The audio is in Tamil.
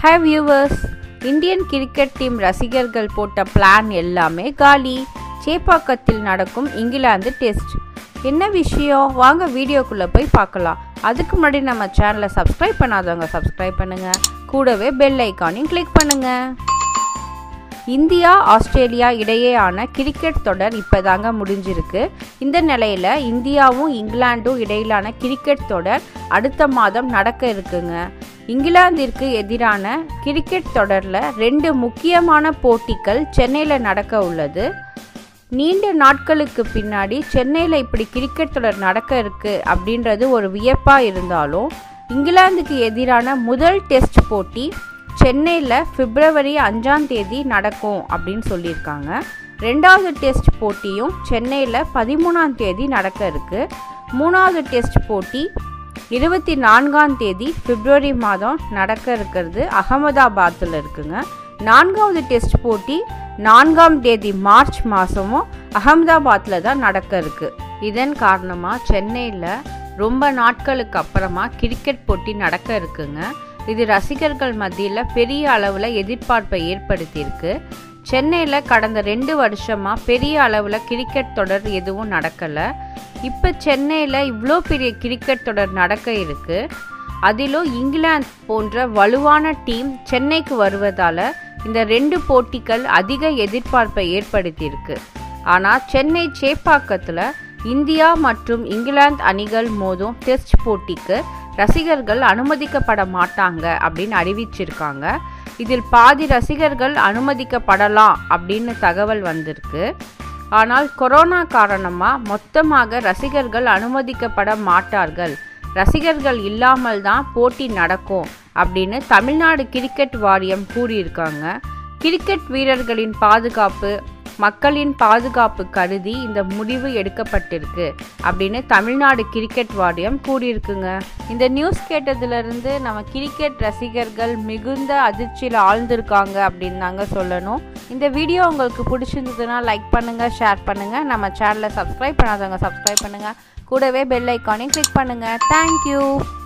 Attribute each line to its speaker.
Speaker 1: hi viewers Indian cricket team ரசிகர்கள் போட்ட பிளான் எல்லாமே காலி சேப்பாக்கத்தில் நடக்கும் இங்கிலாந்து டெஸ்ட் என்ன விஷயம் வாங்க வீடியோக்குள்ளே போய் பார்க்கலாம் அதுக்கு முன்னாடி நம்ம சேனலை சப்ஸ்கிரைப் பண்ணாதவங்க சப்ஸ்கிரைப் பண்ணுங்கள் கூடவே பெல் ஐக்கானையும் கிளிக் பண்ணுங்கள் இந்தியா ஆஸ்திரேலியா இடையேயான கிரிக்கெட் தொடர் இப்போதாங்க முடிஞ்சிருக்கு இந்த நிலையில் இந்தியாவும் இங்கிலாண்டும் இடையிலான கிரிக்கெட் தொடர் அடுத்த மாதம் நடக்க இருக்குங்க இங்கிலாந்திற்கு எதிரான கிரிக்கெட் தொடரில் ரெண்டு முக்கியமான போட்டிகள் சென்னையில் நடக்க உள்ளது நீண்ட நாட்களுக்கு பின்னாடி சென்னையில் இப்படி கிரிக்கெட் தொடர் நடக்க இருக்கு அப்படின்றது ஒரு வியப்பாக இருந்தாலும் இங்கிலாந்துக்கு எதிரான முதல் டெஸ்ட் போட்டி சென்னையில் பிப்ரவரி அஞ்சாம் தேதி நடக்கும் அப்படின்னு சொல்லியிருக்காங்க ரெண்டாவது டெஸ்ட் போட்டியும் சென்னையில் பதிமூணாம் தேதி நடக்க இருக்கு மூணாவது டெஸ்ட் போட்டி இருபத்தி நான்காம் தேதி பிப்ரவரி மாதம் நடக்க இருக்கிறது அகமதாபாத்தில் இருக்குங்க நான்காவது டெஸ்ட் போட்டி நான்காம் தேதி மார்ச் மாதமும் அகமதாபாத்தில் தான் நடக்க இருக்கு இதன் காரணமாக சென்னையில் ரொம்ப நாட்களுக்கு அப்புறமா கிரிக்கெட் போட்டி நடக்க இருக்குங்க இது ரசிகர்கள் மத்தியில் பெரிய அளவில் எதிர்பார்ப்பை ஏற்படுத்தியிருக்கு சென்னையில் கடந்த ரெண்டு வருஷமாக பெரிய அளவில் கிரிக்கெட் தொடர் எதுவும் நடக்கலை இப்போ சென்னையில் இவ்வளோ பெரிய கிரிக்கெட் தொடர் நடக்க இருக்கு அதிலும் இங்கிலாந்து போன்ற வலுவான டீம் சென்னைக்கு வருவதால் இந்த ரெண்டு போட்டிகள் அதிக எதிர்பார்ப்பை ஏற்படுத்தியிருக்கு ஆனால் சென்னை சேப்பாக்கத்தில் இந்தியா மற்றும் இங்கிலாந்து அணிகள் மோதும் டெஸ்ட் போட்டிக்கு ரசிகர்கள் அனுமதிக்கப்பட மாட்டாங்க அப்படின்னு அறிவிச்சிருக்காங்க இதில் பாதி ரசிகர்கள் அனுமதிக்கப்படலாம் அப்படின்னு தகவல் வந்திருக்கு ஆனால் கொரோனா காரணமாக மொத்தமாக ரசிகர்கள் அனுமதிக்கப்பட மாட்டார்கள் ரசிகர்கள் இல்லாமல் தான் போட்டி நடக்கும் அப்படின்னு தமிழ்நாடு கிரிக்கெட் வாரியம் கூறியிருக்காங்க கிரிக்கெட் வீரர்களின் பாதுகாப்பு மக்களின் பாதுகாப்பு கருதி இந்த முடிவு எடுக்கப்பட்டிருக்கு அப்படின்னு தமிழ்நாடு கிரிக்கெட் வாரியம் கூறியிருக்குங்க இந்த நியூஸ் கேட்டதுலேருந்து நம்ம கிரிக்கெட் ரசிகர்கள் மிகுந்த அதிர்ச்சியில் ஆழ்ந்திருக்காங்க அப்படின்னு தாங்க சொல்லணும் இந்த வீடியோ உங்களுக்கு பிடிச்சிருந்ததுன்னா லைக் பண்ணுங்கள் ஷேர் பண்ணுங்கள் நம்ம சேனலை சப்ஸ்கிரைப் பண்ணாதவங்க சப்ஸ்கிரைப் பண்ணுங்கள் கூடவே பெல் ஐக்கானையும் கிளிக் பண்ணுங்கள் தேங்க்யூ